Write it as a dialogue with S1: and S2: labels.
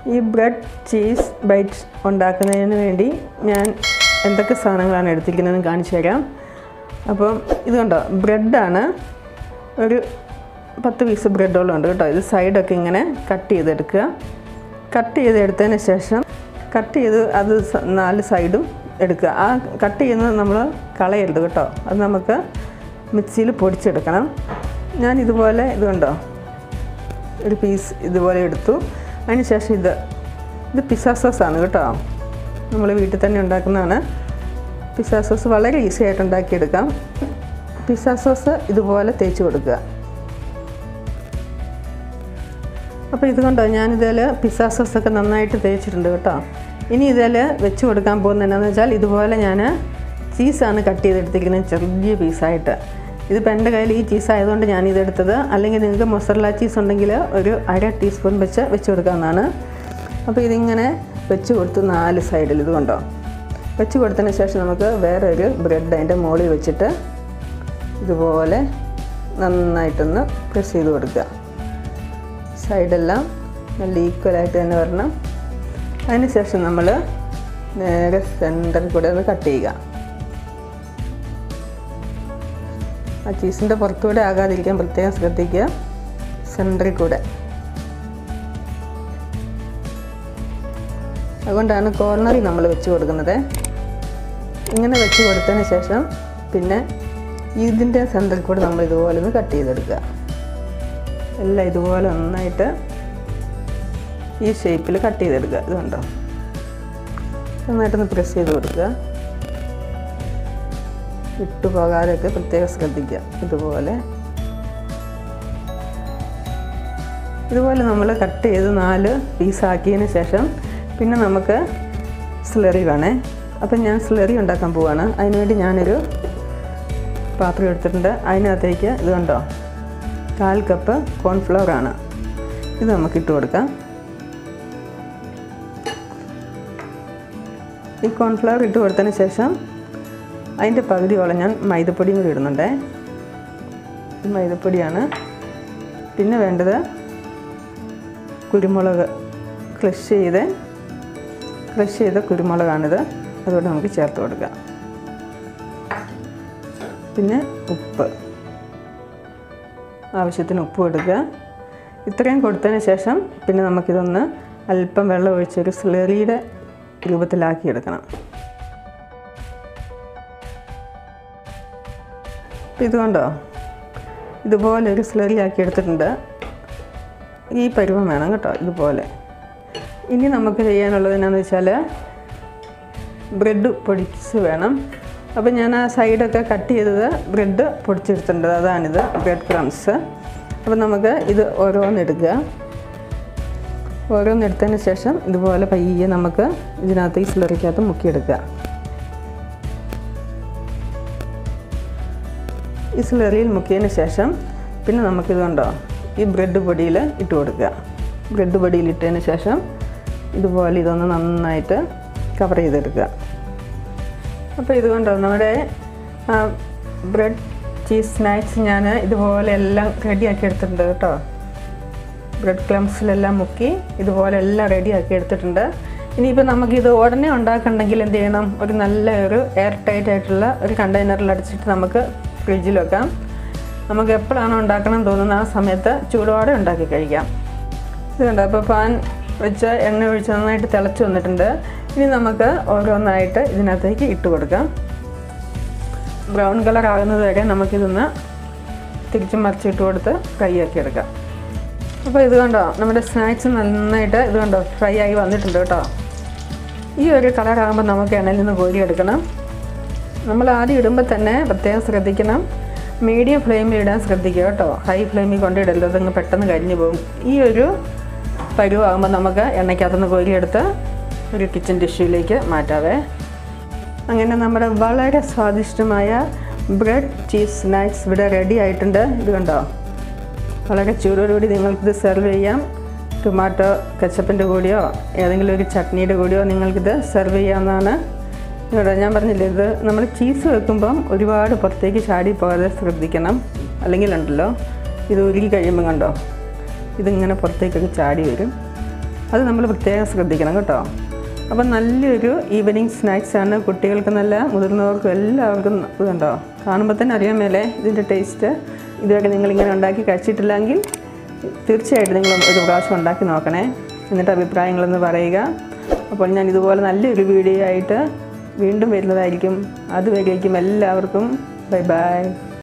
S1: ഈ bread cheese byte ഉണ്ടാക്കുന്നതിന് വേണ്ടി ഞാൻ എന്തൊക്കെ സാധനങ്ങളാണ് എടുത്തിരിക്കുന്നതെന്ന് കാണിച്ചു തരാം അപ്പം ഇത് കണ്ടോ ബ്രെഡാണ് ഒരു പത്ത് പീസ് ബ്രെഡോളം ഉണ്ട് കേട്ടോ ഇത് സൈഡൊക്കെ ഇങ്ങനെ കട്ട് ചെയ്തെടുക്കുക കട്ട് ചെയ്തെടുത്തതിന് ശേഷം കട്ട് ചെയ്ത് അത് സ- നാല് സൈഡും എടുക്കുക ആ കട്ട് ചെയ്യുന്നത് നമ്മൾ കളയരുത് കേട്ടോ അത് നമുക്ക് മിക്സിയിൽ പൊടിച്ചെടുക്കണം ഞാൻ ഇതുപോലെ ഇത് കണ്ടോ ഒരു പീസ് ഇതുപോലെ എടുത്തു അതിന് ശേഷം ഇത് ഇത് പിസ്സ സോസാണ് കേട്ടോ നമ്മൾ വീട്ടിൽ തന്നെ ഉണ്ടാക്കുന്നതാണ് പിസ്സ സോസ് വളരെ ഈസി ആയിട്ട് ഉണ്ടാക്കിയെടുക്കാം പിസ്സ സോസ് ഇതുപോലെ തേച്ച് കൊടുക്കുക അപ്പോൾ ഇത് കണ്ടോ ഞാനിതിൽ പിസ്സ സോസൊക്കെ നന്നായിട്ട് തേച്ചിട്ടുണ്ട് കേട്ടോ ഇനി ഇതിൽ വെച്ച് കൊടുക്കാൻ പോകുന്നത് എന്താണെന്ന് വെച്ചാൽ ഇതുപോലെ ഞാൻ ചീസാണ് കട്ട് ചെയ്തെടുത്തിരിക്കുന്നത് ചെറിയ പീസായിട്ട് ഇതിപ്പോൾ എൻ്റെ കയ്യിൽ ഈ ചീസ് ആയതുകൊണ്ട് ഞാൻ ഇതെടുത്തത് അല്ലെങ്കിൽ നിങ്ങൾക്ക് മൊസറല ചീസ് ഉണ്ടെങ്കിൽ ഒരു അര ടീസ്പൂൺ വെച്ച് വെച്ച് കൊടുക്കാവുന്നതാണ് അപ്പോൾ ഇതിങ്ങനെ വെച്ച് കൊടുത്ത് നാല് സൈഡിൽ ഇത് കൊണ്ടോ വെച്ച് കൊടുത്തതിന് ശേഷം നമുക്ക് വേറെ ഒരു ബ്രെഡ് അതിൻ്റെ മുകളിൽ വെച്ചിട്ട് ഇതുപോലെ നന്നായിട്ടൊന്ന് പ്രസ് ചെയ്ത് കൊടുക്കുക സൈഡെല്ലാം നല്ല ഈക്വലായിട്ട് തന്നെ വരണം അതിനുശേഷം നമ്മൾ നേരെ സെൻറ്ററിൽ കൂടെ ഒന്ന് കട്ട് ചെയ്യുക ആ ചീസിൻ്റെ പുറത്തുകൂടെ ആകാതിരിക്കാൻ പ്രത്യേകം ശ്രദ്ധിക്കുക സെൻറ്ററിൽ കൂടെ അതുകൊണ്ടാണ് കോർണറിൽ നമ്മൾ വെച്ച് കൊടുക്കുന്നത് ഇങ്ങനെ വെച്ച് കൊടുത്തതിന് ശേഷം പിന്നെ ഇതിൻ്റെ സെൻറ്ററിൽ കൂടെ നമ്മൾ ഇതുപോലെ ഒന്ന് കട്ട് ചെയ്തെടുക്കുക എല്ലാം ഇതുപോലെ നന്നായിട്ട് ഈ ഷേപ്പിൽ കട്ട് ചെയ്തെടുക്കുക ഇത് കണ്ടോ നന്നായിട്ടൊന്ന് പ്രസ് ചെയ്ത് കൊടുക്കുക വിട്ടു പോകാതെയൊക്കെ പ്രത്യേകം ശ്രദ്ധിക്കുക ഇതുപോലെ ഇതുപോലെ നമ്മൾ കട്ട് ചെയ്ത് നാല് പീസാക്കിയതിന് ശേഷം പിന്നെ നമുക്ക് സ്ലറി വേണേ അപ്പം ഞാൻ സ്ലറി ഉണ്ടാക്കാൻ പോവാണ് അതിനുവേണ്ടി ഞാനൊരു പാത്രം എടുത്തിട്ടുണ്ട് അതിനകത്തേക്ക് ഇത് കണ്ടോ കാൽ കപ്പ് കോൺഫ്ലവർ ആണ് ഇത് നമുക്ക് ഇട്ട് കൊടുക്കാം ഈ കോൺഫ്ലവർ ഇട്ട് കൊടുത്തതിന് ശേഷം അതിൻ്റെ പകുതിയോളം ഞാൻ മൈദപ്പൊടിയും കൂടി ഇടുന്നുണ്ടേ ഇത് മൈദപ്പൊടിയാണ് പിന്നെ വേണ്ടത് കുരുമുളക് ക്രഷ് ചെയ്ത് ക്രഷ് ചെയ്ത കുരുമുളകാണിത് അതുകൊണ്ട് നമുക്ക് ചേർത്ത് കൊടുക്കാം പിന്നെ ഉപ്പ് ആവശ്യത്തിന് ഉപ്പ് കൊടുക്കുക ഇത്രയും കൊടുത്തതിന് ശേഷം പിന്നെ നമുക്കിതൊന്ന് അല്പം വെള്ളം ഒഴിച്ചൊരു സ്ലറിയുടെ രൂപത്തിലാക്കി എടുക്കണം അപ്പോൾ ഇതുകൊണ്ടോ ഇതുപോലെ ഒരു സ്ലറി ആക്കി എടുത്തിട്ടുണ്ട് ഈ പരുവം വേണം കേട്ടോ ഇതുപോലെ ഇനി നമുക്ക് ചെയ്യാനുള്ളത് എന്നാന്ന് വെച്ചാൽ ബ്രെഡ് പൊടിച്ച് വേണം അപ്പോൾ ഞാൻ ആ സൈഡൊക്കെ കട്ട് ചെയ്തത് ബ്രെഡ് പൊടിച്ചെടുത്തിട്ടുണ്ട് അതാണിത് ബ്രെഡ് ക്രംസ് അപ്പോൾ നമുക്ക് ഇത് ഓരോന്നെടുക്കുക ഓരോന്നെടുത്തതിന് ശേഷം ഇതുപോലെ പയ്യെ നമുക്ക് ഇതിനകത്ത് ഈ സ്ലറിക്കകത്ത് മുക്കിയെടുക്കുക ഈ സ്ലറിയിൽ മുക്കിയതിന് ശേഷം പിന്നെ നമുക്കിത് കണ്ടോ ഈ ബ്രെഡ് പൊടിയിൽ ഇട്ട് കൊടുക്കുക ബ്രെഡ് പൊടിയിൽ ഇട്ടതിന് ശേഷം ഇതുപോലെ ഇതൊന്ന് നന്നായിട്ട് കവർ ചെയ്തെടുക്കുക അപ്പോൾ ഇത് കണ്ടോ നമ്മുടെ ബ്രെഡ് ചീസ് സ്നാക്സ് ഞാൻ ഇതുപോലെ എല്ലാം റെഡിയാക്കി എടുത്തിട്ടുണ്ട് കേട്ടോ ബ്രെഡ് ക്ലംസിലെല്ലാം മുക്കി ഇതുപോലെ എല്ലാം റെഡിയാക്കി എടുത്തിട്ടുണ്ട് ഇനിയിപ്പോൾ നമുക്കിത് ഉടനെ ഉണ്ടാക്കണമെങ്കിൽ എന്ത് ചെയ്യണം ഒരു നല്ല ഒരു എയർ ടൈറ്റ് ആയിട്ടുള്ള ഒരു കണ്ടെയ്നറിൽ അടച്ചിട്ട് നമുക്ക് ഫ്രിഡ്ജിൽ വെക്കാം നമുക്ക് എപ്പോഴാണോ ഉണ്ടാക്കണം തോന്നുന്ന ആ സമയത്ത് ചൂടോടെ ഉണ്ടാക്കി കഴിക്കാം ഇത് കണ്ടോ അപ്പോൾ പാൻ വെച്ച് എണ്ണ ഒഴിച്ച് നന്നായിട്ട് തിളച്ച് വന്നിട്ടുണ്ട് ഇനി നമുക്ക് ഓരോന്നായിട്ട് ഇതിനകത്തേക്ക് ഇട്ട് കൊടുക്കാം ബ്രൗൺ കളർ ആകുന്നത് വരെ നമുക്കിതൊന്ന് തിരിച്ച് മറിച്ചിട്ട് കൊടുത്ത് ഫ്രൈ ആക്കി എടുക്കാം അപ്പോൾ ഇത് കണ്ടോ നമ്മുടെ സ്നാക്സ് നന്നായിട്ട് ഇത് കണ്ടോ ഫ്രൈ ആയി വന്നിട്ടുണ്ട് കേട്ടോ ഈ ഒരു കളർ ആകുമ്പോൾ നമുക്ക് എണ്ണയിൽ നിന്ന് കോരി എടുക്കണം നമ്മൾ ആദ്യം ഇടുമ്പോൾ തന്നെ പ്രത്യേകം ശ്രദ്ധിക്കണം മീഡിയം ഫ്ലെയിമിൽ ഇടാൻ ശ്രദ്ധിക്കുക കേട്ടോ ഹൈ ഫ്ലെയിമിൽ കൊണ്ടിടല്ലോ അതങ്ങ് പെട്ടെന്ന് കരിഞ്ഞു പോകും ഈ ഒരു പരുവാകുമ്പോൾ നമുക്ക് എണ്ണയ്ക്കകത്തുനിന്ന് കോരിയെടുത്ത് ഒരു കിച്ചൺ ടിഷ്യൂയിലേക്ക് മാറ്റാവേ അങ്ങനെ നമ്മുടെ വളരെ സ്വാദിഷ്ടമായ ബ്രെഡ് ചീസ് സ്നാക്സ് ഇവിടെ റെഡി ആയിട്ടുണ്ട് ഇത് കണ്ടോ വളരെ ചൂടോടുകൂടി നിങ്ങൾക്കിത് സെർവ് ചെയ്യാം ടൊമാറ്റോ കച്ചപ്പിൻ്റെ കൂടെയോ ഏതെങ്കിലും ഒരു ചട്നിയുടെ കൂടെയോ നിങ്ങൾക്കിത് സെർവ് ചെയ്യാവുന്നതാണ് ഇവിടെ ഞാൻ പറഞ്ഞില്ലേ ഇത് നമ്മൾ ചീസ് വെക്കുമ്പം ഒരുപാട് പുറത്തേക്ക് ചാടി പോകാതെ ശ്രദ്ധിക്കണം അല്ലെങ്കിൽ ഉണ്ടല്ലോ ഇത് ഉരുകി കഴിയുമ്പോൾ കണ്ടോ ഇതിങ്ങനെ പുറത്തേക്കൊക്കെ ചാടി വരും അത് നമ്മൾ പ്രത്യേകം ശ്രദ്ധിക്കണം കേട്ടോ അപ്പം നല്ലൊരു ഈവനിങ് സ്നാക്സാണ് കുട്ടികൾക്ക് നല്ല മുതിർന്നവർക്കും എല്ലാവർക്കും ഇതുണ്ടോ കാണുമ്പോൾ തന്നെ അറിയാൻ മേലെ ഇതിൻ്റെ ടേസ്റ്റ് ഇതുവരെ നിങ്ങളിങ്ങനെ ഉണ്ടാക്കി കഴിച്ചിട്ടില്ലെങ്കിൽ തീർച്ചയായിട്ടും നിങ്ങൾ ഒരു പ്രാവശ്യം ഉണ്ടാക്കി നോക്കണേ എന്നിട്ട് അഭിപ്രായങ്ങളൊന്ന് പറയുക അപ്പോൾ ഞാൻ ഇതുപോലെ നല്ലൊരു വീഡിയോ ആയിട്ട് വീണ്ടും വരുന്നതായിരിക്കും അതുവരേക്കും എല്ലാവർക്കും ബൈ ബൈ